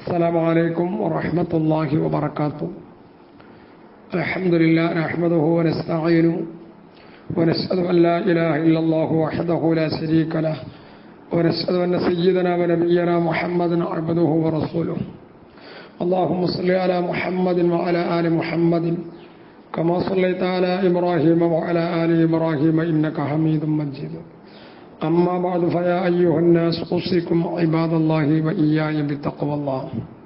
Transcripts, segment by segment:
السلام عليكم ورحمة الله وبركاته الحمد لله نحمده ونستعينه ونشهد أن لا إله إلا الله وحده لا شريك له ونشهد أن سيدنا ونبينا محمد عبده ورسوله اللهم صل على محمد وعلى آل محمد كما صليت على إبراهيم وعلى آل إبراهيم إنك حميد مجيد أما بعد فيا أيها الناس أوصيكم عباد الله وإياي بتقوى الله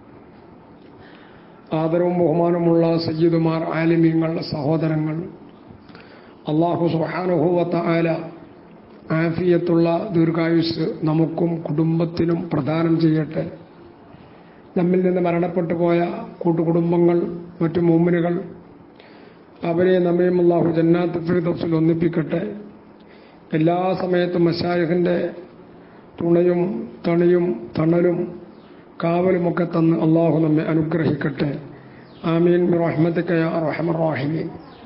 ആദരവും ബഹുമാനമുള്ള സയ്യിദുമാർ ആലിമീങ്ങളുടെ സഹോദരങ്ങൾ അള്ളാഹു സുഹാനുഭവത്ത ആല ആഫിയത്തുള്ള ദീർഘായുസ് നമുക്കും കുടുംബത്തിനും പ്രദാനം ചെയ്യട്ടെ നമ്മിൽ നിന്ന് മരണപ്പെട്ടു പോയ കൂട്ടുകുടുംബങ്ങൾ മറ്റു മൂമിനുകൾ അവരെ നമ്മയും അള്ളാഹു ജന്നാത്ത് ഫിർദൗസിൽ ഒന്നിപ്പിക്കട്ടെ എല്ലാ സമയത്തും മഷായഖിൻ്റെ തുണയും തണിയും തണലും കാവലുമൊക്കെ തന്ന് അള്ളാഹു നമ്മെ അനുഗ്രഹിക്കട്ടെ ആമീൻ റഹ്മത്തിക്കയ റഹമറാഹിമീൻ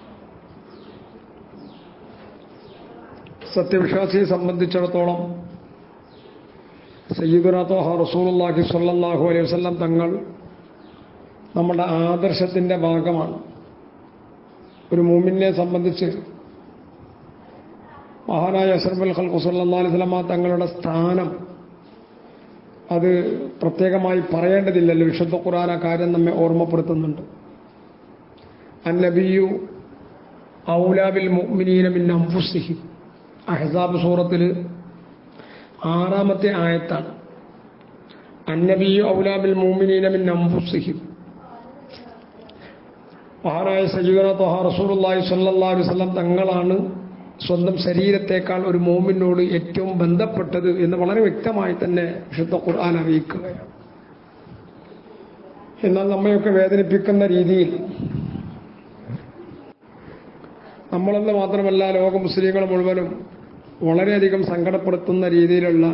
സത്യവിശ്വാസിയെ സംബന്ധിച്ചിടത്തോളം സയ്യിദുന തോഹ റസൂലുള്ളാഹി സ്വല്ലല്ലാഹു അലൈഹി വസല്ലം തങ്ങൾ നമ്മുടെ ആദർശത്തിൻ്റെ ഭാഗമാണ് ഒരു മൂമിനെ സംബന്ധിച്ച് മഹാനായ അഷറഫുൽ ഖൽഖു സല്ലല്ലാഹു അലൈഹി വസല്ലമ തങ്ങളുടെ സ്ഥാനം അത് പ്രത്യേകമായി പറയേണ്ടതില്ലല്ലോ വിശുദ്ധ ഖുർആൻ ആ കാര്യം നമ്മെ ഓർമ്മപ്പെടുത്തുന്നുണ്ട് അന്നബിയു ഔലാബിൽ മുഅ്മിനീന മിൻ അൻഫുസിഹിം അഹ്സാബ് സൂറത്തിൽ ആറാമത്തെ ആയത്താണ് അന്നബിയു ഔലാബിൽ മുഅ്മിനീന മിൻ അൻഫുസിഹിം മഹാനായ സയ്യിദന ത്വഹ റസൂലുള്ളാഹി സ്വല്ലല്ലാഹു അലൈഹി വസല്ലം തങ്ങളാണ് സ്വന്തം ശരീരത്തെക്കാൾ ഒരു മോമിനോട് ഏറ്റവും ബന്ധപ്പെട്ടത് എന്ന് വളരെ വ്യക്തമായി തന്നെ വിശുദ്ധ ഖുർആൻ അറിയിക്കുകയാണ് എന്നാൽ നമ്മയൊക്കെ വേദനിപ്പിക്കുന്ന രീതിയിൽ നമ്മളെന്ന് മാത്രമല്ല ലോക മുസ്ലിങ്ങൾ മുഴുവനും വളരെയധികം സങ്കടപ്പെടുത്തുന്ന രീതിയിലുള്ള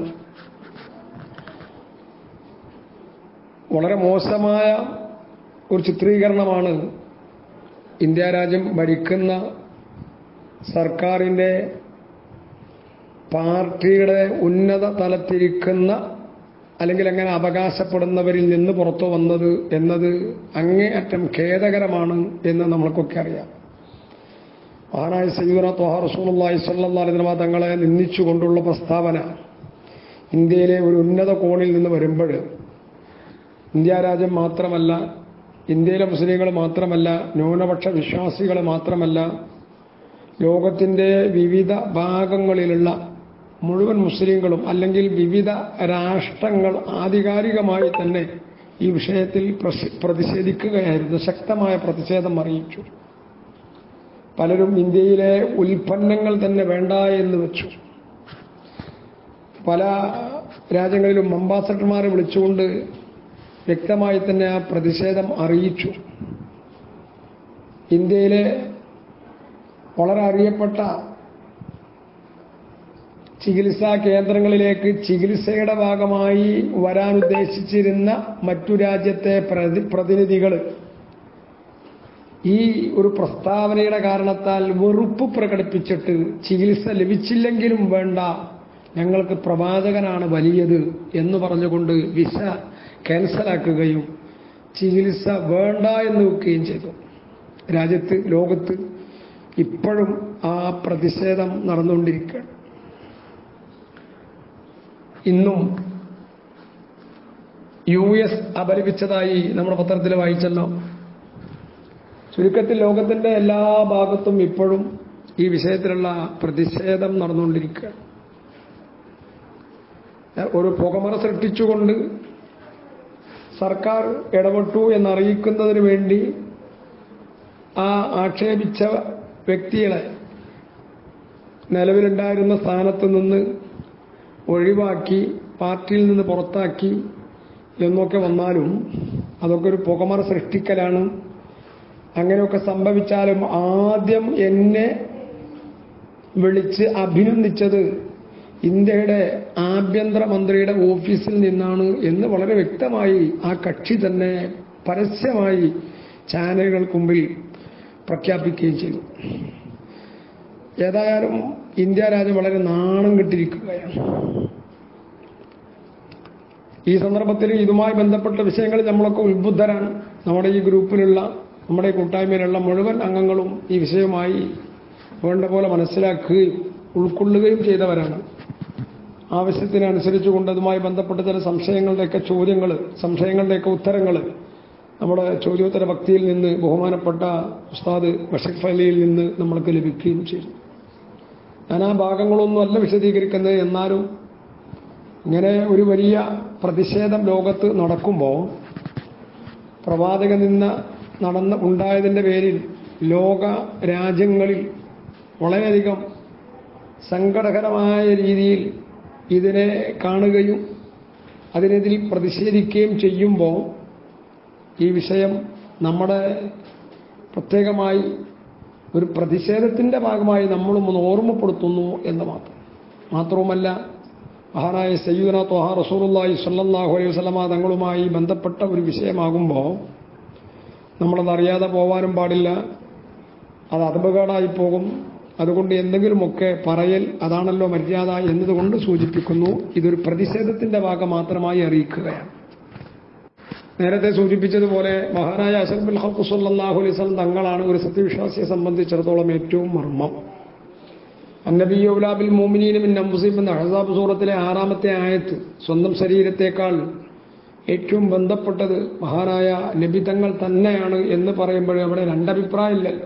വളരെ മോശമായ ഒരു ചിത്രീകരണമാണ് ഇന്ത്യ രാജ്യം ഭരിക്കുന്ന സർക്കാരിൻ്റെ പാർട്ടിയുടെ ഉന്നത തലത്തിരിക്കുന്ന അല്ലെങ്കിൽ അങ്ങനെ അവകാശപ്പെടുന്നവരിൽ നിന്ന് പുറത്തു വന്നത് എന്നത് അങ്ങേയറ്റം ഖേദകരമാണ് എന്ന് നമ്മൾക്കൊക്കെ അറിയാം മഹാനായ സയ്യൂന ത്വഹ റസൂലുള്ളാഹി സ്വല്ലല്ലാഹു അലൈഹി വസല്ലം തങ്ങളെ നിന്ദിച്ചുകൊണ്ടുള്ള പ്രസ്താവന ഇന്ത്യയിലെ ഒരു ഉന്നത കോണിൽ നിന്ന് വരുമ്പോൾ ഇന്ത്യ രാജ്യം മാത്രമല്ല ഇന്ത്യയിലെ മുസ്ലിങ്ങൾ മാത്രമല്ല ന്യൂനപക്ഷ വിശ്വാസികൾ മാത്രമല്ല ലോകത്തിൻ്റെ വിവിധ ഭാഗങ്ങളിലുള്ള മുഴുവൻ മുസ്ലിങ്ങളും അല്ലെങ്കിൽ വിവിധ രാഷ്ട്രങ്ങൾ ആധികാരികമായി തന്നെ ഈ വിഷയത്തിൽ പ്രതിഷേധിക്കുകയായിരുന്നു ശക്തമായ പ്രതിഷേധം അറിയിച്ചു പലരും ഇന്ത്യയിലെ ഉൽപ്പന്നങ്ങൾ തന്നെ വേണ്ട എന്ന് വെച്ചു പല രാജ്യങ്ങളിലും അംബാസഡർമാരെ വിളിച്ചുകൊണ്ട് വ്യക്തമായി തന്നെ ആ പ്രതിഷേധം അറിയിച്ചു ഇന്ത്യയിലെ വളരെ അറിയപ്പെട്ട ചികിത്സാ കേന്ദ്രങ്ങളിലേക്ക് ചികിത്സയുടെ ഭാഗമായി വരാൻ ഉദ്ദേശിച്ചിരുന്ന മറ്റു രാജ്യത്തെ പ്രതിനിധികൾ ഈ ഒരു പ്രസ്താവനയുടെ കാരണത്താൽ വെറുപ്പ് പ്രകടിപ്പിച്ചിട്ട് ചികിത്സ ലഭിച്ചില്ലെങ്കിലും വേണ്ട ഞങ്ങൾക്ക് പ്രവാചകനാണ് വലിയത് എന്ന് പറഞ്ഞുകൊണ്ട് വിസ ക്യാൻസലാക്കുകയും ചികിത്സ വേണ്ട എന്ന് വെക്കുകയും ചെയ്തു രാജ്യത്ത് ലോകത്ത് ഇപ്പോഴും ആ പ്രതിഷേധം നടന്നുകൊണ്ടിരിക്കുകയാണ് ഇന്നും യു എസ് അപലപിച്ചതായി നമ്മുടെ പത്രത്തിൽ വായിച്ചല്ലോ ചുരുക്കത്തിൽ ലോകത്തിന്റെ എല്ലാ ഭാഗത്തും ഇപ്പോഴും ഈ വിഷയത്തിലുള്ള പ്രതിഷേധം നടന്നുകൊണ്ടിരിക്കുകയാണ് ഒരു പുകമറ സൃഷ്ടിച്ചുകൊണ്ട് സർക്കാർ ഇടപെട്ടു എന്നറിയിക്കുന്നതിന് വേണ്ടി ആ ആക്ഷേപിച്ച വ്യക്തികളെ നിലവിലുണ്ടായിരുന്ന സ്ഥാനത്ത് നിന്ന് ഒഴിവാക്കി പാർട്ടിയിൽ നിന്ന് പുറത്താക്കി എന്നൊക്കെ വന്നാലും അതൊക്കെ ഒരു പുകമറ സൃഷ്ടിക്കലാണ് അങ്ങനെയൊക്കെ സംഭവിച്ചാലും ആദ്യം എന്നെ വിളിച്ച് അഭിനന്ദിച്ചത് ഇന്ത്യയുടെ ആഭ്യന്തരമന്ത്രിയുടെ ഓഫീസിൽ നിന്നാണ് എന്ന് വളരെ വ്യക്തമായി ആ കക്ഷി തന്നെ പരസ്യമായി ചാനലുകൾക്ക് മുമ്പിൽ പ്രഖ്യാപിക്കുകയും ചെയ്തു ഏതായാലും ഇന്ത്യ രാജ്യം വളരെ നാണം കെട്ടിരിക്കുകയാണ് ഈ സന്ദർഭത്തിൽ ഇതുമായി ബന്ധപ്പെട്ട വിഷയങ്ങളിൽ നമ്മളൊക്കെ ഉത്ബുദ്ധരാണ് നമ്മുടെ ഈ ഗ്രൂപ്പിലുള്ള നമ്മുടെ ഈ കൂട്ടായ്മയിലുള്ള മുഴുവൻ അംഗങ്ങളും ഈ വിഷയമായി വേണ്ട പോലെ മനസ്സിലാക്കുകയും ഉൾക്കൊള്ളുകയും ചെയ്തവരാണ് ആവശ്യത്തിനനുസരിച്ചുകൊണ്ട് അതുമായി ബന്ധപ്പെട്ട ചില സംശയങ്ങളുടെയൊക്കെ ചോദ്യങ്ങൾ സംശയങ്ങളുടെയൊക്കെ ഉത്തരങ്ങൾ നമ്മുടെ ചോദ്യോത്തര ഭക്തിയിൽ നിന്ന് ബഹുമാനപ്പെട്ട ഉസ്താദ് ബഷീഫ് അലിയിൽ നിന്ന് നമ്മൾക്ക് ലഭിക്കുകയും ചെയ്തു ഞാൻ ആ ഭാഗങ്ങളൊന്നും അല്ല വിശദീകരിക്കുന്നത് എന്നാലും ഇങ്ങനെ ഒരു വലിയ പ്രതിഷേധം ലോകത്ത് നടക്കുമ്പോൾ പ്രവാചക നിന്ന നടന്ന് ഉണ്ടായതിൻ്റെ പേരിൽ ലോക രാജ്യങ്ങളിൽ വളരെയധികം സങ്കടകരമായ രീതിയിൽ ഇതിനെ കാണുകയും അതിനെതിൽ പ്രതിഷേധിക്കുകയും ചെയ്യുമ്പോൾ ഈ വിഷയം നമ്മുടെ പ്രത്യേകമായി ഒരു പ്രതിഷേധത്തിൻ്റെ ഭാഗമായി നമ്മളും ഒന്ന് ഓർമ്മപ്പെടുത്തുന്നു എന്ന് മാത്രം മാത്രവുമല്ല മഹാനായ സയ്യൂന തൊഹ റസൂറുല്ലായി സല്ലാഹു അലൈഹി വസ്ലമ തങ്ങളുമായി ബന്ധപ്പെട്ട ഒരു വിഷയമാകുമ്പോൾ നമ്മളത് അറിയാതെ പോവാനും പാടില്ല അത് അപകടമായി പോകും അതുകൊണ്ട് എന്തെങ്കിലുമൊക്കെ പറയൽ അതാണല്ലോ മര്യാദ എന്നതുകൊണ്ട് സൂചിപ്പിക്കുന്നു ഇതൊരു പ്രതിഷേധത്തിന്റെ ഭാഗം മാത്രമായി അറിയിക്കുകയാണ് നേരത്തെ സൂചിപ്പിച്ചതുപോലെ മഹാനായ അസൽബുൽ ഹഖ് സല്ലല്ലാഹു അലൈഹി വസല്ലം തങ്ങളാണ് ഒരു സത്യവിശ്വാസിയെ സംബന്ധിച്ചിടത്തോളം ഏറ്റവും മർമ്മം അന്നബിയുലാബിൽ മോമിനീനും നംബുസീം എന്ന ഹസാബ് സൂറത്തിലെ ആറാമത്തെ ആയത്ത് സ്വന്തം ശരീരത്തെക്കാൾ ഏറ്റവും ബന്ധപ്പെട്ടത് മഹാനായ നബി തങ്ങൾ തന്നെയാണ് എന്ന് പറയുമ്പോൾ അവിടെ രണ്ടഭിപ്രായമില്ലല്ലോ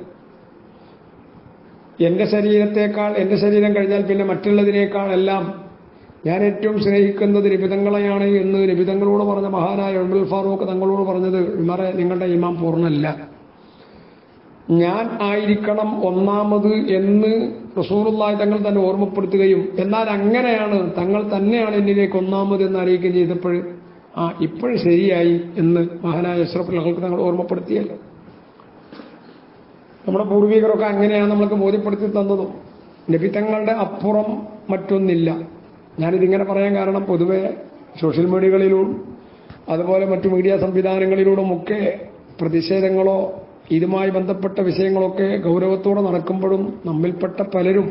എന്റെ ശരീരത്തെക്കാൾ എന്റെ ശരീരം കഴിഞ്ഞാൽ പിന്നെ മറ്റുള്ളതിനേക്കാൾ എല്ലാം ഞാൻ ഏറ്റവും സ്നേഹിക്കുന്നത് നിബിതങ്ങളെയാണ് എന്ന് നിബിതങ്ങളോട് പറഞ്ഞ മഹാനായ ഉമർ ഫാറൂഖ് തങ്ങളോട് പറഞ്ഞത് ഉമറെ നിങ്ങളുടെ ഇമാം പൂർണ്ണല്ല ഞാൻ ആയിരിക്കണം ഒന്നാമത് എന്ന് റസൂറുള്ളായി തങ്ങൾ തന്നെ ഓർമ്മപ്പെടുത്തുകയും എന്നാൽ അങ്ങനെയാണ് തങ്ങൾ തന്നെയാണ് എന്നിലേക്ക് ഒന്നാമത് എന്ന് അറിയിക്കുകയും ചെയ്തപ്പോൾ ആ ഇപ്പോഴും ശരിയായി എന്ന് മഹാനായ അഷ്റഫുൽ ഹൽക്ക് തങ്ങൾ ഓർമ്മപ്പെടുത്തിയല്ലോ നമ്മുടെ പൂർവികരൊക്കെ അങ്ങനെയാണ് നമ്മൾക്ക് ബോധ്യപ്പെടുത്തി തന്നതും നബിത്തങ്ങളുടെ അപ്പുറം മറ്റൊന്നില്ല ഞാനിതിങ്ങനെ പറയാൻ കാരണം പൊതുവെ സോഷ്യൽ മീഡിയകളിലും അതുപോലെ മറ്റു മീഡിയ സംവിധാനങ്ങളിലൂടെ ഒക്കെ പ്രതിഷേധങ്ങളോ ഇതുമായി ബന്ധപ്പെട്ട വിഷയങ്ങളൊക്കെ ഗൗരവത്തോടെ നടക്കുമ്പോഴും നമ്മിൽപ്പെട്ട പലരും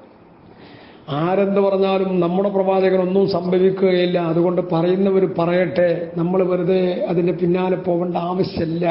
ആരെന്ത് പറഞ്ഞാലും നമ്മുടെ പ്രവാചകനൊന്നും സംഭവിക്കുകയില്ല അതുകൊണ്ട് പറയുന്നവർ പറയട്ടെ നമ്മൾ വെറുതെ അതിന്റെ പിന്നാലെ പോകേണ്ട ആവശ്യമില്ല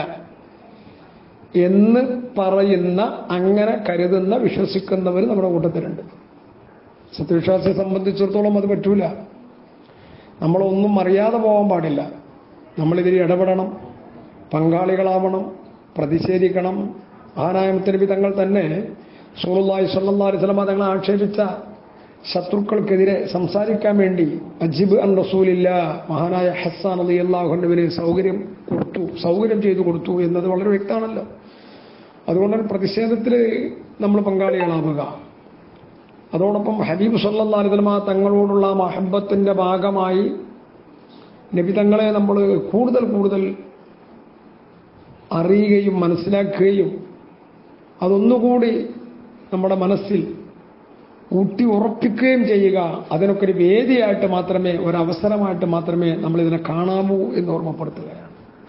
എന്ന് പറയുന്ന അങ്ങനെ കരുതുന്ന വിശ്വസിക്കുന്നവർ നമ്മുടെ കൂട്ടത്തിലുണ്ട് സത്യവിശ്വാസിയെ സംബന്ധിച്ചിടത്തോളം അത് പറ്റൂല നമ്മളൊന്നും അറിയാതെ പോകാൻ പാടില്ല നമ്മളിതിൽ ഇടപെടണം പങ്കാളികളാവണം പ്രതിഷേധിക്കണം ആനായ മുത്തനബി തങ്ങൾ തന്നെ സൂറുല്ലായി സല്ലാ അലിസ്ലമ തങ്ങളെ ആക്ഷേപിച്ച ശത്രുക്കൾക്കെതിരെ സംസാരിക്കാൻ വേണ്ടി അജിബ് അൻ റസൂലില്ല മഹാനായ ഹസ്സാൻ അലി അള്ളാഹുവിന് സൗകര്യം കൊടുത്തു സൗകര്യം ചെയ്തു കൊടുത്തു എന്നത് വളരെ വ്യക്തമാണല്ലോ അതുകൊണ്ട് പ്രതിഷേധത്തിൽ നമ്മൾ പങ്കാളികളാവുക അതോടൊപ്പം ഹബീബ് സല്ലാ അലിസ്ലമ തങ്ങളോടുള്ള മഹബത്തിന്റെ ഭാഗമായി നബി തങ്ങളെ നമ്മൾ കൂടുതൽ കൂടുതൽ അറിയുകയും മനസ്സിലാക്കുകയും അതൊന്നുകൂടി നമ്മുടെ മനസ്സിൽ ഊട്ടി ഉറപ്പിക്കുകയും ചെയ്യുക അതിനൊക്കെ ഒരു വേദിയായിട്ട് മാത്രമേ ഒരവസരമായിട്ട് മാത്രമേ നമ്മൾ ഇതിനെ കാണാവൂ എന്ന് ഓർമ്മപ്പെടുത്തുകയാണ്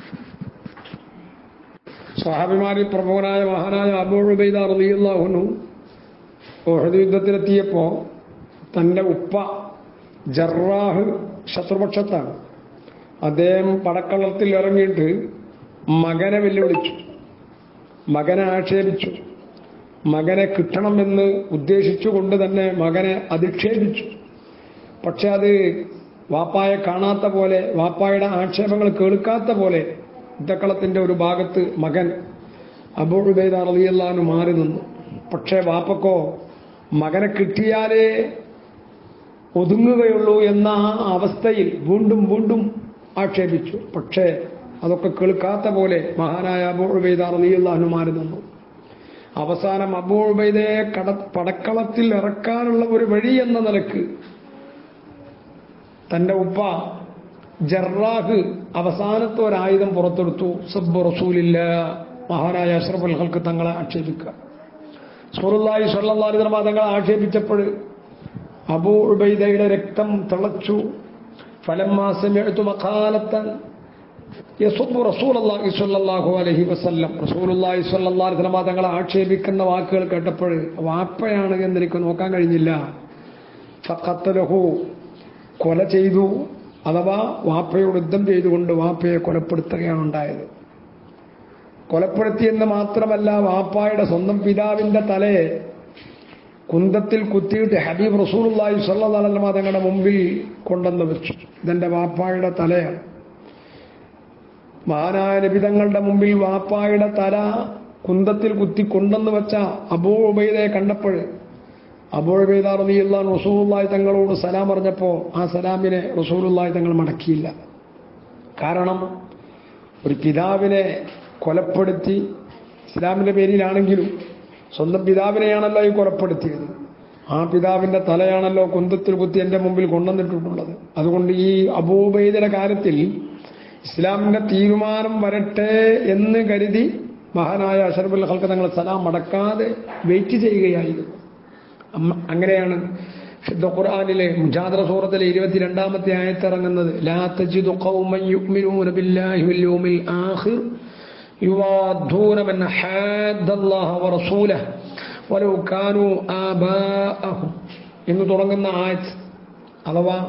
സ്വഹാബിമാരിൽ പ്രമുഖനായ മഹാനായ അബൂബൈദ റലിയുള്ളാഹുനു ഓഹദ് യുദ്ധത്തിലെത്തിയപ്പോ തന്റെ ഉപ്പ ജറാഹ് ശത്രുപക്ഷത്താണ് അദ്ദേഹം പടക്കളത്തിൽ ഇറങ്ങിയിട്ട് മകനെ വെല്ലുവിളിച്ചു മകനെ ആക്ഷേപിച്ചു മകനെ കിട്ടണമെന്ന് ഉദ്ദേശിച്ചുകൊണ്ട് തന്നെ മകനെ അധിക്ഷേപിച്ചു പക്ഷെ അത് വാപ്പായെ കാണാത്ത പോലെ വാപ്പായുടെ ആക്ഷേപങ്ങൾ കേൾക്കാത്ത പോലെ യുദ്ധക്കളത്തിന്റെ ഒരു ഭാഗത്ത് മകൻ അബൂബൈദ റളിയല്ലാഹു മാറി നിന്നു പക്ഷേ വാപ്പക്കോ മകനെ കിട്ടിയാലേ ഒതുങ്ങുകയുള്ളൂ എന്ന ആ അവസ്ഥയിൽ വീണ്ടും വീണ്ടും ആക്ഷേപിച്ചു പക്ഷേ അതൊക്കെ കേൾക്കാത്ത പോലെ മഹാനായ അബൂബൈദ റളിയല്ലാഹു മാറി നിന്നു അവസാനം അബൂബൈദയെ കട പടക്കളത്തിൽ ഇറക്കാനുള്ള ഒരു വഴി എന്ന നിലക്ക് തന്റെ ഉപ്പ ജറാഹ് അവസാനത്തെ ഒരായുധം പുറത്തെടുത്തു സബ്ബ് റസൂലില്ല മഹാനായ അഷ്റഫുൽ ഹൽക്ക് തങ്ങളെ ആക്ഷേപിക്കുക സുറുല്ലായി സ്വല്ലാഹി തങ്ങളെ ആക്ഷേപിച്ചപ്പോൾ അബൂ ഉബൈദയുടെ രക്തം തിളച്ചു ഫലമാസമെഴുത്തു മക്കാലത്തൻ യസുബ് റസൂലി സ്വല്ലാഹു അലഹി വസ്ല്ലം റസൂലുല്ലാഹി സ്വല്ലാ സ്വലമ തങ്ങളെ ആക്ഷേപിക്കുന്ന വാക്കുകൾ കേട്ടപ്പോൾ വാപ്പയാണ് എന്ന് എനിക്ക് നോക്കാൻ കഴിഞ്ഞില്ല ഫഖത്തലഹു കൊല ചെയ്തു അഥവാ വാപ്പയോട് യുദ്ധം ചെയ്തുകൊണ്ട് വാപ്പയെ കൊലപ്പെടുത്തുകയാണ് ഉണ്ടായത് കൊലപ്പെടുത്തിയെന്ന് മാത്രമല്ല വാപ്പായുടെ സ്വന്തം പിതാവിന്റെ തലയെ കുന്തത്തിൽ കുത്തിയിട്ട് ഹബീബ് റസൂലുള്ളാഹി സ്വല്ലല്ലാഹു അലൈഹി വസല്ലം തങ്ങളുടെ മുമ്പിൽ കൊണ്ടുവന്ന് വെച്ചു ഇതെന്റെ വാപ്പായുടെ തലയാണ് മഹാനായ നബിതങ്ങളുടെ മുമ്പിൽ വാപ്പായുടെ തല കുന്തത്തിൽ കുത്തി കൊണ്ടെന്ന് വെച്ച അബൂ ഉബൈദയെ കണ്ടപ്പോൾ അബൂ ഉബൈദ റളിയല്ലാഹു അൻഹു റസൂലുള്ളാഹി തങ്ങളോട് സലാം പറഞ്ഞപ്പോൾ ആ സലാമിനെ റസൂലുള്ളാഹി തങ്ങൾ മടക്കിയില്ല കാരണം ഒരു പിതാവിനെ കൊലപ്പെടുത്തി ഇസ്ലാമിന്റെ പേരിലാണെങ്കിലും സ്വന്തം പിതാവിനെയാണല്ലോ ഈ കൊലപ്പെടുത്തിയത് ആ പിതാവിന്റെ തലയാണല്ലോ കുന്തത്തിൽ കുത്തി എന്റെ മുമ്പിൽ കൊണ്ടുവന്നിട്ടുള്ളത് അതുകൊണ്ട് ഈ അബൂബൈദയുടെ കാര്യത്തിൽ ഇസ്ലാമിന്റെ തീരുമാനം വരട്ടെ എന്ന് കരുതി മഹാനായ അഷറഫുൽ ഹൽക്ക് തങ്ങൾ സലാം മടക്കാതെ വെയിറ്റ് ചെയ്യുകയായിരുന്നു അമ്മ- അങ്ങനെയാണ് ശുദ്ധ ഖുർആനിലെ മുജാദറ സൂറത്തിലെ ഇരുപത്തിരണ്ടാമത്തെ ആയത്തിറങ്ങുന്നത് ലാ തജിദു ഖൗമൻ യുഅ്മിനൂന ബില്ലാഹി വൽ യൗമിൽ ആഖിർ യുവാദ്ദൂന മൻ ഹാദ്ദല്ലാഹ വറസൂലഹു വലൗ കാനൂ ആബാഅഹും എന്ന് തുടങ്ങുന്ന ആയത്ത് അഥവാ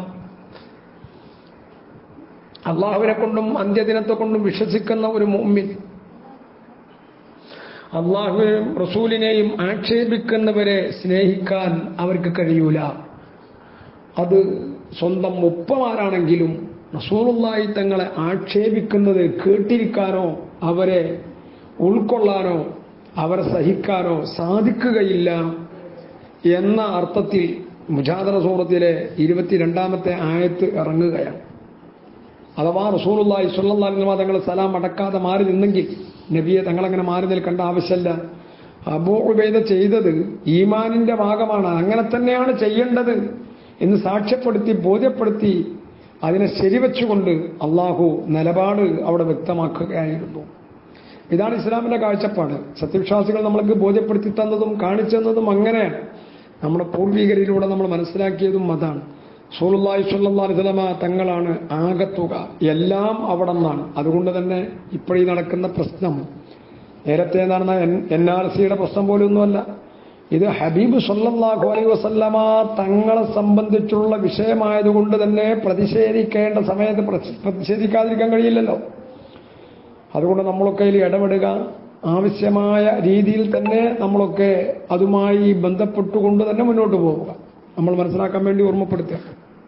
അള്ളാഹുവിനെ കൊണ്ടും അന്ത്യദിനത്തെ കൊണ്ടും വിശ്വസിക്കുന്ന ഒരു മുഅ്മിൻ അള്ളാഹുവിനെയും റസൂലിനെയും ആക്ഷേപിക്കുന്നവരെ സ്നേഹിക്കാൻ അവർക്ക് കഴിയൂല അത് സ്വന്തം ഉപ്പമാരാണെങ്കിലും റസൂലുള്ളാഹി തങ്ങളെ ആക്ഷേപിക്കുന്നത് കേട്ടിരിക്കാനോ അവരെ ഉൾക്കൊള്ളാനോ അവരെ സഹിക്കാനോ സാധിക്കുകയില്ല എന്ന അർത്ഥത്തിൽ മുജാദന സൂറത്തിലെ ഇരുപത്തിരണ്ടാമത്തെ ആയത്ത് ഇറങ്ങുകയാണ് അഥവാ റസൂലുള്ളാഹി സ്വല്ലല്ലാഹി അലൈഹി വസല്ലം തങ്ങൾ സലാം അടക്കാതെ മാറി നിന്നെങ്കിൽ നബിയെ തങ്ങളങ്ങനെ മാറി നിൽക്കേണ്ട ആവശ്യമില്ല അബൂ ഉബൈദ ചെയ്തത് ഈമാനിന്റെ ഭാഗമാണ് അങ്ങനെ തന്നെയാണ് ചെയ്യേണ്ടത് എന്ന് സാക്ഷ്യപ്പെടുത്തി ബോധ്യപ്പെടുത്തി അതിനെ ശരിവെച്ചുകൊണ്ട് അള്ളാഹു നിലപാട് അവിടെ വ്യക്തമാക്കുകയായിരുന്നു ഇതാണ് ഇസ്ലാമിന്റെ കാഴ്ചപ്പാട് സത്യവിശ്വാസികൾ നമ്മൾക്ക് ബോധ്യപ്പെടുത്തി തന്നതും കാണിച്ചു തന്നതും അങ്ങനെയാണ് നമ്മുടെ പൂർവികരിലൂടെ നമ്മൾ മനസ്സിലാക്കിയതും അതാണ് സൂലുല്ലാഹി സ്വല്ലല്ലാഹി അലൈഹി വസല്ലമ തങ്ങളാണ് ആകത്തുക എല്ലാം അവിടെ നിന്നാണ് അതുകൊണ്ട് തന്നെ ഇപ്പോഴീ നടക്കുന്ന പ്രശ്നം നേരത്തെ നടന്ന എൻ ആർ സിയുടെ പ്രശ്നം പോലൊന്നുമല്ല ഇത് ഹബീബ് സല്ലല്ലാഹു അലൈഹി വസല്ലമ തങ്ങളെ സംബന്ധിച്ചുള്ള വിഷയമായതുകൊണ്ട് തന്നെ പ്രതിഷേധിക്കേണ്ട സമയത്ത് പ്രതി- പ്രതിഷേധിക്കാതിരിക്കാൻ കഴിയില്ലല്ലോ അതുകൊണ്ട് നമ്മളൊക്കെ ഇതിൽ ഇടപെടുക ആവശ്യമായ രീതിയിൽ തന്നെ നമ്മളൊക്കെ അതുമായി ബന്ധപ്പെട്ടുകൊണ്ട് തന്നെ മുന്നോട്ട് പോവുക നമ്മൾ മനസ്സിലാക്കാൻ വേണ്ടി ഓർമ്മപ്പെടുത്തുക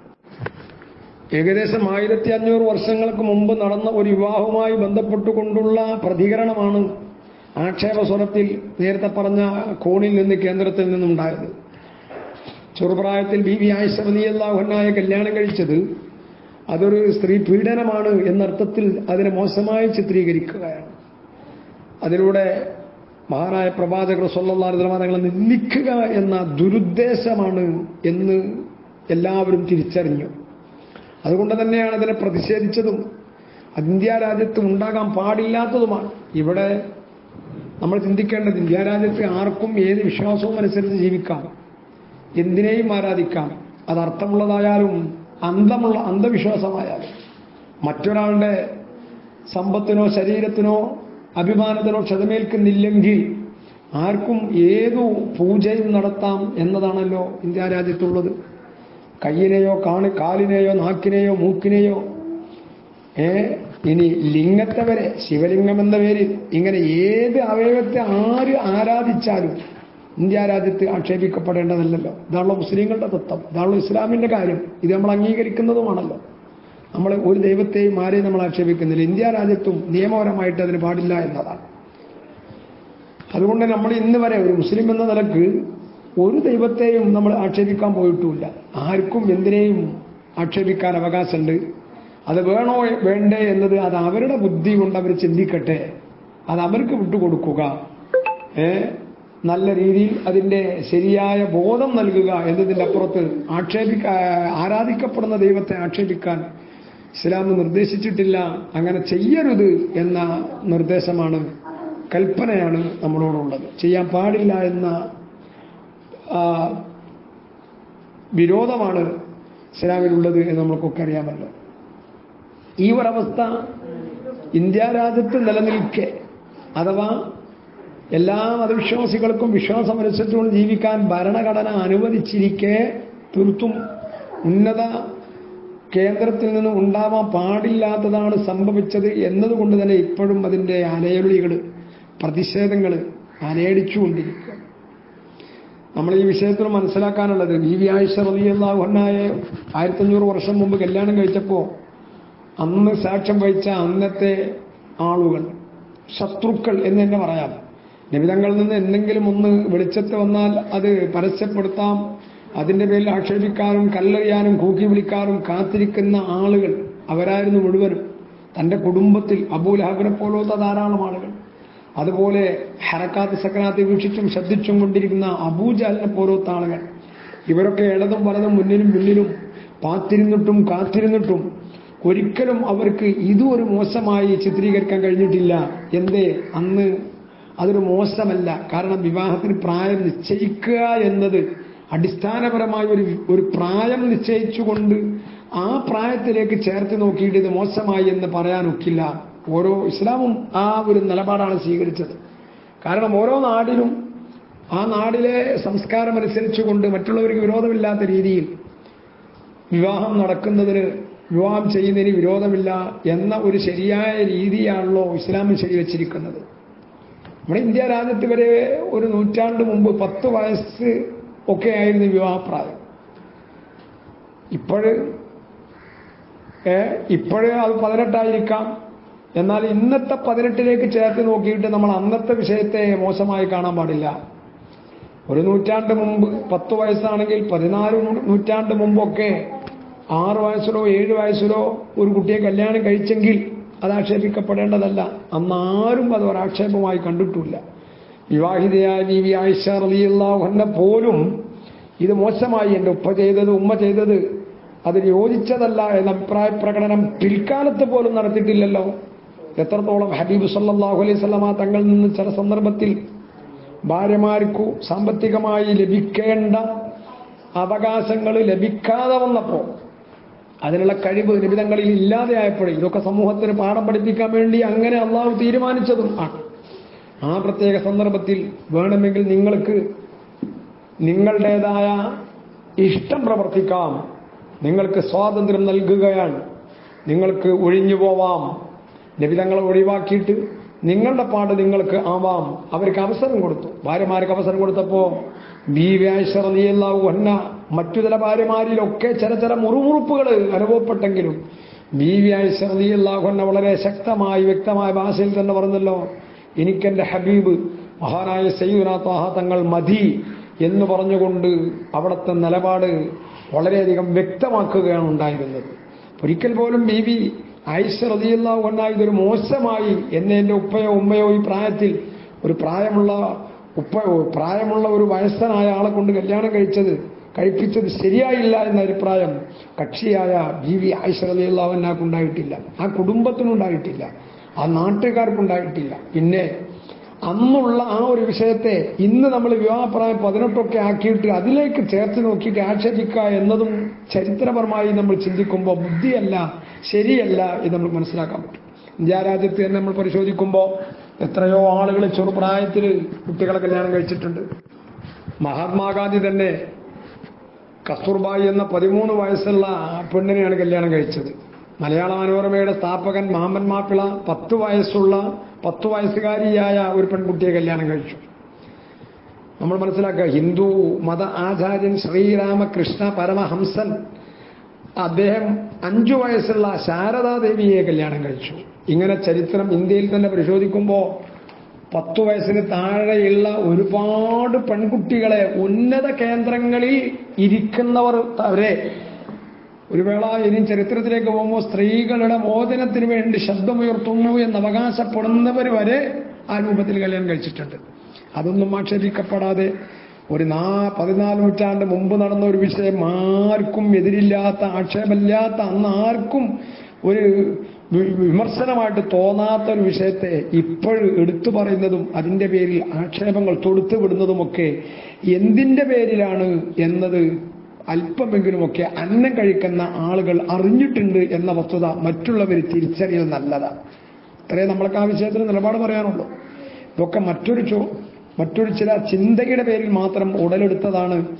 ഏകദേശം ആയിരത്തി അഞ്ഞൂറ് വർഷങ്ങൾക്ക് മുമ്പ് നടന്ന ഒരു വിവാഹവുമായി ബന്ധപ്പെട്ടുകൊണ്ടുള്ള പ്രതികരണമാണ് ആക്ഷേപസ്വരത്തിൽ നേരത്തെ പറഞ്ഞ കോണിൽ നിന്ന് കേന്ദ്രത്തിൽ നിന്നുണ്ടായത് ചെറുപ്രായത്തിൽ ബി വി ആയിഷറിയാഹുനായ കല്യാണം കഴിച്ചത് അതൊരു സ്ത്രീ പീഡനമാണ് എന്നർത്ഥത്തിൽ അതിനെ മോശമായി ചിത്രീകരിക്കുകയാണ് അതിലൂടെ മഹാനായ പ്രവാചകർ സൊല്ലാ തങ്ങളെ നിന്ദിക്കുക എന്ന ദുരുദ്ദേശമാണ് എന്ന് എല്ലാവരും തിരിച്ചറിഞ്ഞു അതുകൊണ്ട് തന്നെയാണ് അതിനെ പ്രതിഷേധിച്ചതും അത് ഇന്ത്യ രാജ്യത്ത് ഉണ്ടാകാൻ പാടില്ലാത്തതുമാണ് ഇവിടെ നമ്മൾ ചിന്തിക്കേണ്ടത് ഇന്ത്യ രാജ്യത്ത് ആർക്കും ഏത് വിശ്വാസവും അനുസരിച്ച് ജീവിക്കാം എന്തിനേയും ആരാധിക്കാം അത് അർത്ഥമുള്ളതായാലും അന്തമുള്ള അന്ധവിശ്വാസമായാലും മറ്റൊരാളുടെ സമ്പത്തിനോ ശരീരത്തിനോ അഭിമാനത്തിനോ ക്ഷതമേൽക്കുന്നില്ലെങ്കിൽ ആർക്കും ഏതു പൂജയും നടത്താം എന്നതാണല്ലോ ഇന്ത്യ രാജ്യത്തുള്ളത് കയ്യിനെയോ കാണി കാലിനെയോ നാക്കിനെയോ മൂക്കിനെയോ ഏ ഇനി ലിംഗത്തെ വരെ ശിവലിംഗം എന്ന പേരിൽ ഇങ്ങനെ ഏത് അവയവത്തെ ആര് ആരാധിച്ചാലും ഇന്ത്യ രാജ്യത്ത് ആക്ഷേപിക്കപ്പെടേണ്ടതല്ലല്ലോ ഇതാണല്ലോ മുസ്ലിങ്ങളുടെ തത്വം ഇതാണല്ലോ ഇസ്ലാമിന്റെ കാര്യം ഇത് നമ്മൾ അംഗീകരിക്കുന്നതുമാണല്ലോ നമ്മൾ ഒരു ദൈവത്തെയും ആരെയും നമ്മൾ ആക്ഷേപിക്കുന്നില്ല ഇന്ത്യ രാജ്യത്തും നിയമപരമായിട്ട് അതിന് പാടില്ല എന്നതാണ് അതുകൊണ്ട് നമ്മൾ ഇന്ന് വരെ ഒരു മുസ്ലിം എന്ന നിലക്ക് ഒരു ദൈവത്തെയും നമ്മൾ ആക്ഷേപിക്കാൻ പോയിട്ടുമില്ല ആർക്കും എന്തിനേയും ആക്ഷേപിക്കാൻ അവകാശമുണ്ട് അത് വേണോ വേണ്ടേ എന്നത് അത് അവരുടെ ബുദ്ധി കൊണ്ട് അവർ ചിന്തിക്കട്ടെ അത് അവർക്ക് വിട്ടുകൊടുക്കുക ഏ നല്ല രീതിയിൽ അതിന്റെ ശരിയായ ബോധം നൽകുക എന്നതിൻ്റെ അപ്പുറത്ത് ആക്ഷേപിക്ക ആരാധിക്കപ്പെടുന്ന ദൈവത്തെ ആക്ഷേപിക്കാൻ ഇസ്ലാം നിർദ്ദേശിച്ചിട്ടില്ല അങ്ങനെ ചെയ്യരുത് എന്ന നിർദ്ദേശമാണ് കൽപ്പനയാണ് നമ്മളോടുള്ളത് ചെയ്യാൻ പാടില്ല എന്ന ആ, വിരോധമാണ് ഇസ്ലാമിലുള്ളത് എന്ന് നമ്മൾക്കൊക്കെ അറിയാമല്ലോ ഈ ഒരവസ്ഥ ഇന്ത്യ രാജ്യത്ത് നിലനിൽക്കെ അഥവാ എല്ലാ മതവിശ്വാസികൾക്കും വിശ്വാസമനുസരിച്ചുകൊണ്ട് ജീവിക്കാൻ ഭരണഘടന അനുവദിച്ചിരിക്കെ തീർത്തും ഉന്നത കേന്ദ്രത്തിൽ നിന്ന് ഉണ്ടാവാൻ പാടില്ലാത്തതാണ് സംഭവിച്ചത് എന്നതുകൊണ്ട് തന്നെ ഇപ്പോഴും അതിൻ്റെ അലയൊലികൾ പ്രതിഷേധങ്ങൾ അലയടിച്ചുകൊണ്ടിരിക്കുക നമ്മൾ ഈ വിഷയത്തിൽ മനസ്സിലാക്കാനുള്ളത് ബി വി ആയിഷ റലിയല്ലാഹുനായ ആയിരത്തഞ്ഞൂറ് വർഷം മുമ്പ് കല്യാണം കഴിച്ചപ്പോൾ അന്ന് സാക്ഷ്യം വഹിച്ച അന്നത്തെ ആളുകൾ ശത്രുക്കൾ എന്ന് തന്നെ പറയാം നിമിതങ്ങളിൽ നിന്ന് എന്തെങ്കിലും ഒന്ന് വെളിച്ചത്ത് വന്നാൽ അത് പരസ്യപ്പെടുത്താം അതിന്റെ പേരിൽ ആക്ഷേപിക്കാനും കല്ലെറിയാനും കൂക്കി വിളിക്കാനും കാത്തിരിക്കുന്ന ആളുകൾ അവരായിരുന്നു മുഴുവനും തന്റെ കുടുംബത്തിൽ അബൂലഹബിനെ പോലത്തെ ധാരാളം ആളുകൾ അതുപോലെ ഹരക്കാത്ത് സക്കനാത്ത് വീക്ഷിച്ചും ശ്രദ്ധിച്ചും കൊണ്ടിരിക്കുന്ന അബൂജാലിനെ പോലത്തെ ആളുകൾ ഇവരൊക്കെ ഇടതും വലതും മുന്നിലും മുന്നിലും പാത്തിരുന്നിട്ടും കാത്തിരുന്നിട്ടും ഒരിക്കലും അവർക്ക് ഇതും ഒരു മോശമായി ചിത്രീകരിക്കാൻ കഴിഞ്ഞിട്ടില്ല എന്തേ അന്ന് അതൊരു മോശമല്ല കാരണം വിവാഹത്തിന് പ്രായം നിശ്ചയിക്കുക എന്നത് അടിസ്ഥാനപരമായ ഒരു ഒരു പ്രായം നിശ്ചയിച്ചുകൊണ്ട് ആ പ്രായത്തിലേക്ക് ചേർത്ത് നോക്കിയിട്ട് ഇത് മോശമായി എന്ന് പറയാനൊക്കില്ല ഓരോ ഇസ്ലാമും ആ ഒരു നിലപാടാണ് സ്വീകരിച്ചത് കാരണം ഓരോ നാടിനും ആ നാടിലെ സംസ്കാരം അനുസരിച്ചുകൊണ്ട് മറ്റുള്ളവർക്ക് വിരോധമില്ലാത്ത രീതിയിൽ വിവാഹം നടക്കുന്നതിന് വിവാഹം ചെയ്യുന്നതിന് വിരോധമില്ല എന്ന ഒരു ശരിയായ രീതിയാണല്ലോ ഇസ്ലാമിൽ ശരിവച്ചിരിക്കുന്നത് നമ്മുടെ ഇന്ത്യ രാജ്യത്ത് വരെ ഒരു നൂറ്റാണ്ട് മുമ്പ് പത്ത് വയസ്സ് ഒക്കെ ആയിരുന്നു വിവാഹപ്രായം ഇപ്പോഴ് ഇപ്പോഴേ അത് പതിനെട്ടായിരിക്കാം എന്നാൽ ഇന്നത്തെ പതിനെട്ടിലേക്ക് ചേർത്ത് നോക്കിയിട്ട് നമ്മൾ അന്നത്തെ വിഷയത്തെ മോശമായി കാണാൻ പാടില്ല ഒരു നൂറ്റാണ്ട് മുമ്പ് പത്ത് വയസ്സാണെങ്കിൽ പതിനാല് നൂറ്റാണ്ട് മുമ്പൊക്കെ ആറ് വയസ്സിലോ ഏഴ് വയസ്സിലോ ഒരു കുട്ടിയെ കല്യാണം കഴിച്ചെങ്കിൽ അത് ആക്ഷേപിക്കപ്പെടേണ്ടതല്ല അന്ന് ആരും അത് ഒരാക്ഷേപമായി കണ്ടിട്ടില്ല വിവാഹിതയായ ബീവി ആയിഷ റലിയുള്ള പോലും ഇത് മോശമായി എൻ്റെ ഉപ്പ ചെയ്തത് ഉമ്മ ചെയ്തത് അതിന് യോജിച്ചതല്ല എന്ന അഭിപ്രായ പ്രകടനം പിൽക്കാലത്ത് പോലും നടത്തിയിട്ടില്ലല്ലോ എത്രത്തോളം ഹബീബ് സല്ലാഹു അലൈഹി സ്വലമ തങ്ങളിൽ നിന്ന് ചില സന്ദർഭത്തിൽ ഭാര്യമാർക്കു സാമ്പത്തികമായി ലഭിക്കേണ്ട അവകാശങ്ങൾ ലഭിക്കാതെ വന്നപ്പോൾ അതിനുള്ള കഴിവ് നിബിധങ്ങളിൽ ഇല്ലാതെയായപ്പോഴേ ഇതൊക്കെ സമൂഹത്തിന് പാഠം പഠിപ്പിക്കാൻ വേണ്ടി അങ്ങനെ അള്ളാഹു തീരുമാനിച്ചതും ആണ് ആ പ്രത്യേക സന്ദർഭത്തിൽ വേണമെങ്കിൽ നിങ്ങൾക്ക് നിങ്ങളുടേതായ ഇഷ്ടം പ്രവർത്തിക്കാം നിങ്ങൾക്ക് സ്വാതന്ത്ര്യം നൽകുകയാണ് നിങ്ങൾക്ക് ഒഴിഞ്ഞു പോവാം നിബിധങ്ങളെ ഒഴിവാക്കിയിട്ട് നിങ്ങളുടെ പാട് നിങ്ങൾക്ക് ആവാം അവർക്ക് അവസരം കൊടുത്തു ഭാര്യമാർക്ക് അവസരം കൊടുത്തപ്പോ ബി വ്യാശ്വറിയല്ലാവു എന്ന മറ്റു ചില ഭാര്യമാരിലൊക്കെ ചില ചില മുറുമുറുപ്പുകൾ അനുഭവപ്പെട്ടെങ്കിലും ബി വ്യാശ്വറിയല്ലാഹു എന്ന വളരെ ശക്തമായി വ്യക്തമായ ഭാഷയിൽ തന്നെ പറഞ്ഞല്ലോ എനിക്കെന്റെ ഹബീബ് മഹാനായ സയ്യുന താഹ തങ്ങൾ മതി എന്ന് പറഞ്ഞുകൊണ്ട് അവിടുത്തെ നിലപാട് വളരെയധികം വ്യക്തമാക്കുകയാണ് ഉണ്ടായിരുന്നത് ഒരിക്കൽ പോലും ബി വി ആയിഷ റതിയുള്ള കൊണ്ടാ ഇതൊരു മോശമായി എന്നെ എൻ്റെ ഉപ്പയോ ഉമ്മയോ ഈ പ്രായത്തിൽ ഒരു പ്രായമുള്ള ഉപ്പ പ്രായമുള്ള ഒരു വയസ്സനായ ആളെ കൊണ്ട് കല്യാണം കഴിച്ചത് കഴിപ്പിച്ചത് ശരിയായില്ല എന്ന അഭിപ്രായം കക്ഷിയായ ബി വി ആയിഷ റതിയുള്ളവനാക്കുണ്ടായിട്ടില്ല ആ കുടുംബത്തിനുണ്ടായിട്ടില്ല ആ നാട്ടുകാർക്കുണ്ടായിട്ടില്ല പിന്നെ അന്നുള്ള ആ ഒരു വിഷയത്തെ ഇന്ന് നമ്മൾ വിവാഹപ്രായം പതിനെട്ടൊക്കെ ആക്കിയിട്ട് അതിലേക്ക് ചേർത്ത് നോക്കിയിട്ട് ആക്ഷേപിക്കുക എന്നതും ചരിത്രപരമായി നമ്മൾ ചിന്തിക്കുമ്പോൾ ബുദ്ധിയല്ല ശരിയല്ല എന്ന് നമ്മൾ മനസ്സിലാക്കാൻ പറ്റും ഇന്ത്യ രാജ്യത്ത് തന്നെ നമ്മൾ പരിശോധിക്കുമ്പോൾ എത്രയോ ആളുകൾ ചെറുപ്രായത്തിൽ കുട്ടികളെ കല്യാണം കഴിച്ചിട്ടുണ്ട് മഹാത്മാഗാന്ധി തന്നെ കസ്തൂർബായി എന്ന പതിമൂന്ന് വയസ്സുള്ള പെണ്ണിനെയാണ് കല്യാണം കഴിച്ചത് മലയാള മനോരമയുടെ സ്ഥാപകൻ മാമൻ മാപ്പിള പത്ത് വയസ്സുള്ള പത്ത് വയസ്സുകാരിയായ ഒരു പെൺകുട്ടിയെ കല്യാണം കഴിച്ചു നമ്മൾ മനസ്സിലാക്കുക ഹിന്ദു മത ആചാര്യൻ ശ്രീരാമകൃഷ്ണ പരമഹംസൻ അദ്ദേഹം അഞ്ചു വയസ്സുള്ള ശാരദാദേവിയെ കല്യാണം കഴിച്ചു ഇങ്ങനെ ചരിത്രം ഇന്ത്യയിൽ തന്നെ പരിശോധിക്കുമ്പോൾ പത്തു വയസ്സിന് താഴെയുള്ള ഒരുപാട് പെൺകുട്ടികളെ ഉന്നത കേന്ദ്രങ്ങളിൽ ഇരിക്കുന്നവർ വരെ ഒരു വേള ഇനിയും ചരിത്രത്തിലേക്ക് പോകുമ്പോൾ സ്ത്രീകളുടെ മോചനത്തിന് വേണ്ടി ശബ്ദമുയർത്തുന്നു എന്ന് അവകാശപ്പെടുന്നവർ വരെ ആ രൂപത്തിൽ കല്യാണം കഴിച്ചിട്ടുണ്ട് അതൊന്നും ആക്ഷേപിക്കപ്പെടാതെ ഒരു നാ പതിനാല് നൂറ്റാണ്ട് മുമ്പ് നടന്ന ഒരു വിഷയം ആർക്കും എതിരില്ലാത്ത ആക്ഷേപമില്ലാത്ത അന്ന് ആർക്കും ഒരു വിമർശനമായിട്ട് തോന്നാത്ത ഒരു വിഷയത്തെ ഇപ്പോഴും എടുത്തു പറയുന്നതും അതിന്റെ പേരിൽ ആക്ഷേപങ്ങൾ തൊടുത്തു വിടുന്നതുമൊക്കെ എന്തിന്റെ പേരിലാണ് എന്നത് അല്പമെങ്കിലുമൊക്കെ അന്നം കഴിക്കുന്ന ആളുകൾ അറിഞ്ഞിട്ടുണ്ട് എന്ന വസ്തുത മറ്റുള്ളവർ തിരിച്ചറിയൽ നല്ലതാണ് ഇത്രയേ നമ്മൾക്ക് ആ വിഷയത്തിൽ നിലപാട് പറയാനുള്ളൂ ഇതൊക്കെ മറ്റൊരു ചോ മറ്റൊരു ചില ചിന്തയുടെ പേരിൽ മാത്രം ഉടലെടുത്തതാണ്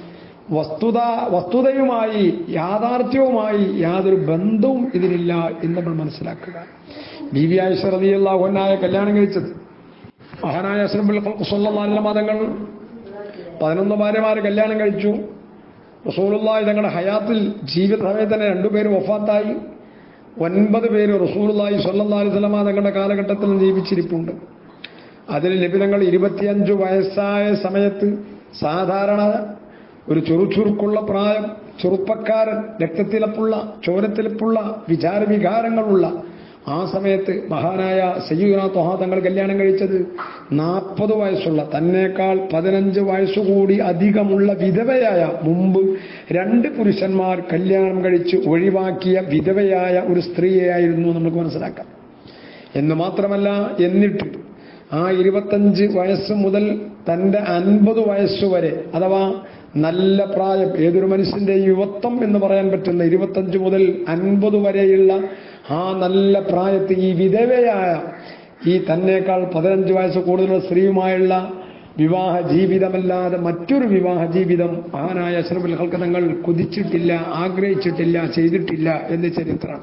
വസ്തുത വസ്തുതയുമായി യാഥാർത്ഥ്യവുമായി യാതൊരു ബന്ധവും ഇതിനില്ല എന്ന് നമ്മൾ മനസ്സിലാക്കുക ബി വി ആയിഷ റളിയല്ലാഹുവിനായ കല്യാണം കഴിച്ചത് മഹാനായ അസ്രബുൽ സല്ലല്ലാഹു മതങ്ങൾ പതിനൊന്ന് ഭാര്യമാര് കല്യാണം കഴിച്ചു റസൂലുള്ളാഹി തങ്ങളുടെ ഹയാത്തിൽ ജീവിത സമയത്ത് തന്നെ രണ്ടുപേരും വഫാത്തായി ഒൻപത് പേര് റസൂലുള്ളാഹി സ്വല്ലല്ലാഹു അലൈഹി വസല്ലമ തങ്ങളുടെ കാലഘട്ടത്തിൽ ജീവിച്ചിരിപ്പുണ്ട് അതിൽ ലഭിതങ്ങൾ ഇരുപത്തിയഞ്ചു വയസ്സായ സമയത്ത് സാധാരണ ഒരു ചുറുചുറുക്കുള്ള പ്രായം ചെറുപ്പക്കാരൻ രക്തത്തിലപ്പുള്ള ചോരത്തിലപ്പുള്ള വിചാരവികാരങ്ങളുള്ള ആ സമയത്ത് മഹാനായ സയ്യുന തൊഹ തങ്ങൾ കല്യാണം കഴിച്ചത് നാൽപ്പത് വയസ്സുള്ള തന്നേക്കാൾ പതിനഞ്ച് വയസ്സുകൂടി അധികമുള്ള വിധവയായ മുമ്പ് രണ്ട് പുരുഷന്മാർ കല്യാണം കഴിച്ച് ഒഴിവാക്കിയ വിധവയായ ഒരു സ്ത്രീയായിരുന്നു നമുക്ക് മനസ്സിലാക്കാം എന്ന് മാത്രമല്ല എന്നിട്ട് ആ ഇരുപത്തഞ്ച് വയസ്സ് മുതൽ തന്റെ അൻപത് വയസ്സുവരെ അഥവാ നല്ല പ്രായം ഏതൊരു മനുഷ്യന്റെ യുവത്വം എന്ന് പറയാൻ പറ്റുന്ന ഇരുപത്തഞ്ച് മുതൽ അൻപത് വരെയുള്ള ആ നല്ല പ്രായത്തിൽ ഈ വിധവയായ ഈ തന്നേക്കാൾ പതിനഞ്ച് വയസ്സ് കൂടുതലുള്ള സ്ത്രീയുമായുള്ള വിവാഹ ജീവിതമല്ലാതെ മറ്റൊരു വിവാഹ ജീവിതം മഹാനായ അഷ്റഫുൽ ഹൽക്ക് തങ്ങൾ കുതിച്ചിട്ടില്ല ആഗ്രഹിച്ചിട്ടില്ല ചെയ്തിട്ടില്ല എന്ന് ചരിത്രമാണ്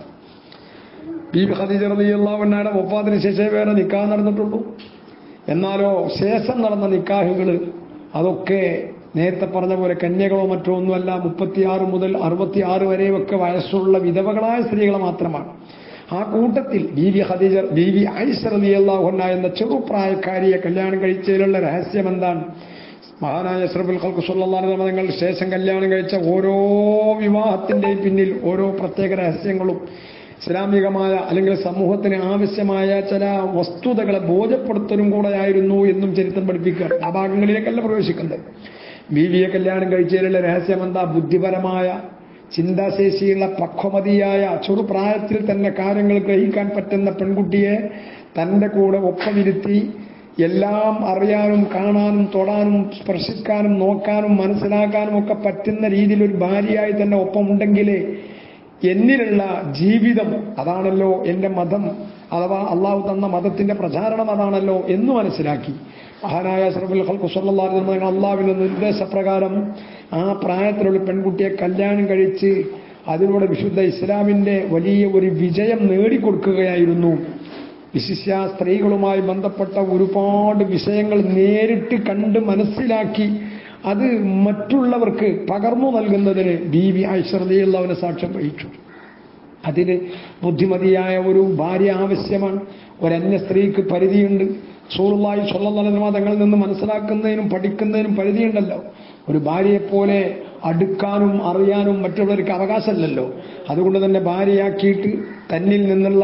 ബീബി ഖദീജ റളിയല്ലാഹുവിനയുടെ വഫാത്തിന് ശേഷം വേറെ നിക്കാഹ് നടന്നിട്ടുള്ളൂ എന്നാലോ ശേഷം നടന്ന നിക്കാഹുകൾ അതൊക്കെ നേരത്തെ പറഞ്ഞ പോലെ കന്യകളോ മറ്റോ ഒന്നുമല്ല മുപ്പത്തിയാറ് മുതൽ അറുപത്തിയാറ് വരെയൊക്കെ വയസ്സുള്ള വിധവകളായ സ്ത്രീകൾ മാത്രമാണ് ആ കൂട്ടത്തിൽ ബീവി ഖദീജ ബീവി ആയിഷ റളിയല്ലാഹുഅൻഹ എന്ന ചെറുപ്രായക്കാരിയെ കല്യാണം കഴിച്ചതിലുള്ള രഹസ്യം എന്താണ് മഹാനായ അഷ്റഫുൽ ഖൽഖ് സല്ലല്ലാഹു അലൈഹി വസല്ലം തങ്ങൾ ശേഷം കല്യാണം കഴിച്ച ഓരോ വിവാഹത്തിന്റെയും പിന്നിൽ ഓരോ പ്രത്യേക രഹസ്യങ്ങളും ഇസ്ലാമികമായ അല്ലെങ്കിൽ സമൂഹത്തിന് ആവശ്യമായ ചില വസ്തുതകളെ ബോധ്യപ്പെടുത്തലും കൂടെയായിരുന്നു എന്നും ചരിത്രം പഠിപ്പിക്കുക ആ ഭാഗങ്ങളിലേക്കല്ല പ്രവേശിക്കുന്നത് ബീവിയെ കല്യാണം കഴിച്ചതിലുള്ള രഹസ്യം എന്താ ബുദ്ധിപരമായ ചിന്താശേഷിയുള്ള പക്വമതിയായ ചെറുപ്രായത്തിൽ തന്നെ കാര്യങ്ങൾ ഗ്രഹിക്കാൻ പറ്റുന്ന പെൺകുട്ടിയെ തന്റെ കൂടെ ഒപ്പമിരുത്തി എല്ലാം അറിയാനും കാണാനും തൊടാനും സ്പർശിക്കാനും നോക്കാനും മനസ്സിലാക്കാനും ഒക്കെ പറ്റുന്ന രീതിയിൽ ഒരു ഭാര്യയായി തന്നെ ഒപ്പമുണ്ടെങ്കിലേ എന്നിലുള്ള ജീവിതം അതാണല്ലോ എൻ്റെ മതം അഥവാ അള്ളാഹു തന്ന മതത്തിന്റെ പ്രചാരണം അതാണല്ലോ എന്ന് മനസ്സിലാക്കി മഹാനായ സറബുൽ ഖൽഖു സല്ലല്ലാഹു അലൈഹി വസല്ലം അള്ളാഹുവിന്റെ നിർദ്ദേശപ്രകാരം ആ പ്രായത്തിലുള്ള പെൺകുട്ടിയെ കല്യാണം കഴിച്ച് അതിലൂടെ വിശുദ്ധ ഇസ്ലാമിന്റെ വലിയ ഒരു വിജയം നേടിക്കൊടുക്കുകയായിരുന്നു വിശിഷ്യ സ്ത്രീകളുമായി ബന്ധപ്പെട്ട ഒരുപാട് വിഷയങ്ങൾ നേരിട്ട് കണ്ട് മനസ്സിലാക്കി അത് മറ്റുള്ളവർക്ക് പകർന്നു നൽകുന്നതിന് ബി വി ഐശ്വര്യയുള്ളവനെ സാക്ഷ്യം വഹിച്ചു അതിന് ബുദ്ധിമതിയായ ഒരു ഭാര്യ ആവശ്യമാണ് ഒരന്യ സ്ത്രീക്ക് പരിധിയുണ്ട് സൂറുള്ളായി സ്വല്ലം തങ്ങളിൽ നിന്ന് മനസ്സിലാക്കുന്നതിനും പഠിക്കുന്നതിനും പരിധിയുണ്ടല്ലോ ഒരു ഭാര്യയെപ്പോലെ അടുക്കാനും അറിയാനും മറ്റുള്ളവർക്ക് അവകാശമല്ലല്ലോ അതുകൊണ്ട് തന്നെ ഭാര്യയാക്കിയിട്ട് തന്നിൽ നിന്നുള്ള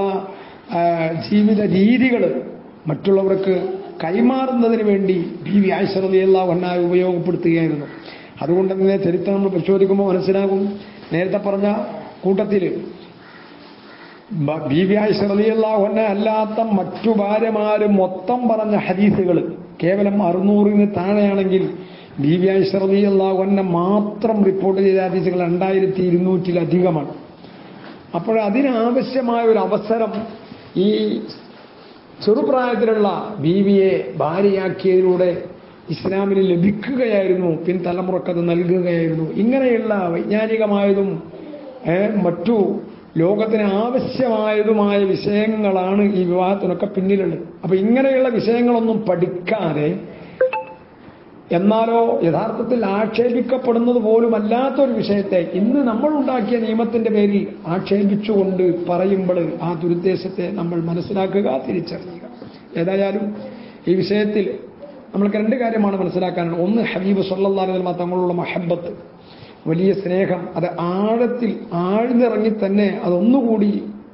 ജീവിത രീതികൾ മറ്റുള്ളവർക്ക് കൈമാറുന്നതിന് വേണ്ടി ബി വി ആയിശ്വറിയുള്ള വണ്ണായി ഉപയോഗപ്പെടുത്തുകയായിരുന്നു അതുകൊണ്ട് തന്നെ ചരിത്രം നമ്മൾ പരിശോധിക്കുമ്പോൾ മനസ്സിലാകും നേരത്തെ പറഞ്ഞ കൂട്ടത്തിൽ ബി വി ആയിശ്വറിയുള്ള വണ്ണ അല്ലാത്ത മറ്റു ഭാര്യമാര് മൊത്തം പറഞ്ഞ ഹദീസുകൾ കേവലം അറുന്നൂറിന് താഴെയാണെങ്കിൽ ബി വി ആയിശ്വറിയുള്ള വണ്ണ മാത്രം റിപ്പോർട്ട് ചെയ്ത ഹദീസുകൾ രണ്ടായിരത്തി ഇരുന്നൂറ്റിലധികമാണ് അപ്പോൾ അതിനാവശ്യമായ ഒരു അവസരം ഈ ചെറുപ്രായത്തിലുള്ള ബീവിയെ ഭാര്യയാക്കിയതിലൂടെ ഇസ്ലാമിന് ലഭിക്കുകയായിരുന്നു പിൻതലമുറക്കത് നൽകുകയായിരുന്നു ഇങ്ങനെയുള്ള വൈജ്ഞാനികമായതും മറ്റു ലോകത്തിന് ആവശ്യമായതുമായ വിഷയങ്ങളാണ് ഈ വിവാഹത്തിനൊക്കെ പിന്നിലുള്ളത് അപ്പൊ ഇങ്ങനെയുള്ള വിഷയങ്ങളൊന്നും പഠിക്കാതെ എന്നാലോ യഥാർത്ഥത്തിൽ ആക്ഷേപിക്കപ്പെടുന്നത് പോലും അല്ലാത്തൊരു വിഷയത്തെ ഇന്ന് നമ്മൾ ഉണ്ടാക്കിയ നിയമത്തിന്റെ പേരിൽ ആക്ഷേപിച്ചുകൊണ്ട് പറയുമ്പോൾ ആ ദുരുദ്ദേശത്തെ നമ്മൾ മനസ്സിലാക്കുക തിരിച്ചറിയുക ഏതായാലും ഈ വിഷയത്തിൽ നമ്മൾക്ക് രണ്ട് കാര്യമാണ് മനസ്സിലാക്കാനുള്ളത് ഒന്ന് ഹബീബ് സല്ലാ തങ്ങളുള്ള മഹബത്ത് വലിയ സ്നേഹം അത് ആഴത്തിൽ ആഴ്ന്നിറങ്ങി തന്നെ അതൊന്നുകൂടി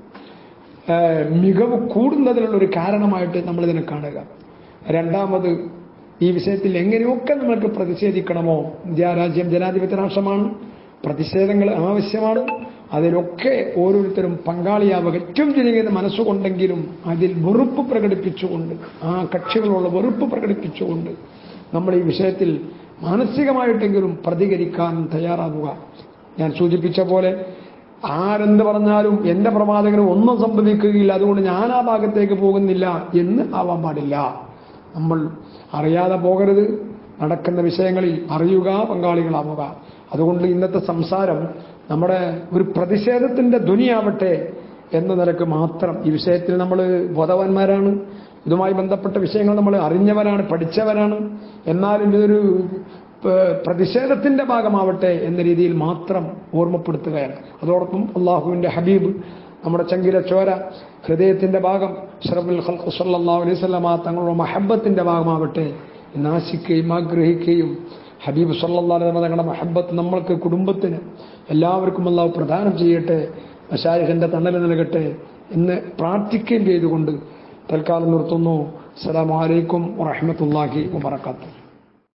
മികവ് കൂടുന്നതിനുള്ള ഒരു കാരണമായിട്ട് നമ്മളിതിനെ കാണുക രണ്ടാമത് ഈ വിഷയത്തിൽ എങ്ങനെയൊക്കെ നമ്മൾക്ക് പ്രതിഷേധിക്കണമോ ഇന്ത്യ രാജ്യം ജനാധിപത്യ രാഷ്ട്രമാണ് പ്രതിഷേധങ്ങൾ ആവശ്യമാണ് അതിലൊക്കെ ഓരോരുത്തരും പങ്കാളിയാവുക ഏറ്റവും ചുരുങ്ങിയത് മനസ്സുകൊണ്ടെങ്കിലും അതിൽ വെറുപ്പ് പ്രകടിപ്പിച്ചുകൊണ്ട് ആ കക്ഷികളുള്ള വെറുപ്പ് പ്രകടിപ്പിച്ചുകൊണ്ട് നമ്മൾ ഈ വിഷയത്തിൽ മാനസികമായിട്ടെങ്കിലും പ്രതികരിക്കാൻ തയ്യാറാവുക ഞാൻ സൂചിപ്പിച്ച പോലെ ആരെന്ത് പറഞ്ഞാലും എന്റെ പ്രവാചകന് ഒന്നും സംഭവിക്കുകയില്ല അതുകൊണ്ട് ഞാൻ ആ ഭാഗത്തേക്ക് പോകുന്നില്ല എന്ന് ആവാൻ പാടില്ല നമ്മൾ അറിയാതെ പോകരുത് നടക്കുന്ന വിഷയങ്ങളിൽ അറിയുക പങ്കാളികളാവുക അതുകൊണ്ട് ഇന്നത്തെ സംസാരം നമ്മുടെ ഒരു പ്രതിഷേധത്തിന്റെ ധ്വനിയാവട്ടെ എന്ന നിലക്ക് മാത്രം ഈ വിഷയത്തിൽ നമ്മൾ ബോധവാന്മാരാണ് ഇതുമായി ബന്ധപ്പെട്ട വിഷയങ്ങൾ നമ്മൾ അറിഞ്ഞവരാണ് പഠിച്ചവരാണ് എന്നാലും ഇതൊരു പ- പ്രതിഷേധത്തിന്റെ ഭാഗമാവട്ടെ എന്ന രീതിയിൽ മാത്രം ഓർമ്മപ്പെടുത്തുകയാണ് അതോടൊപ്പം അള്ളാഹുവിന്റെ ഹബീബ് നമ്മുടെ ചങ്കില ചോര ഹൃദയത്തിന്റെ ഭാഗം ഷറബുൽ ഖൽഖ് സല്ലല്ലാഹു അലൈഹി വസല്ലമ തങ്ങളുടെ മഹബത്തിന്റെ ഭാഗമാവട്ടെ എന്ന് ആശിക്കുകയും ആഗ്രഹിക്കുകയും ഹബീബ് സല്ലല്ലാഹു അലൈഹി വസല്ലമ തങ്ങളുടെ മഹബത്ത് നമ്മൾക്ക് കുടുംബത്തിന് എല്ലാവർക്കും അള്ളാഹു പ്രദാനം ചെയ്യട്ടെ മഷാരിഖിന്റെ തണൽ നൽകട്ടെ എന്ന് പ്രാർത്ഥിക്കുകയും ചെയ്തുകൊണ്ട് തൽക്കാലം നിർത്തുന്നു അസ്സലാമു അലൈക്കും വറഹ്മത്തുള്ളാഹി വബറകാതുഹു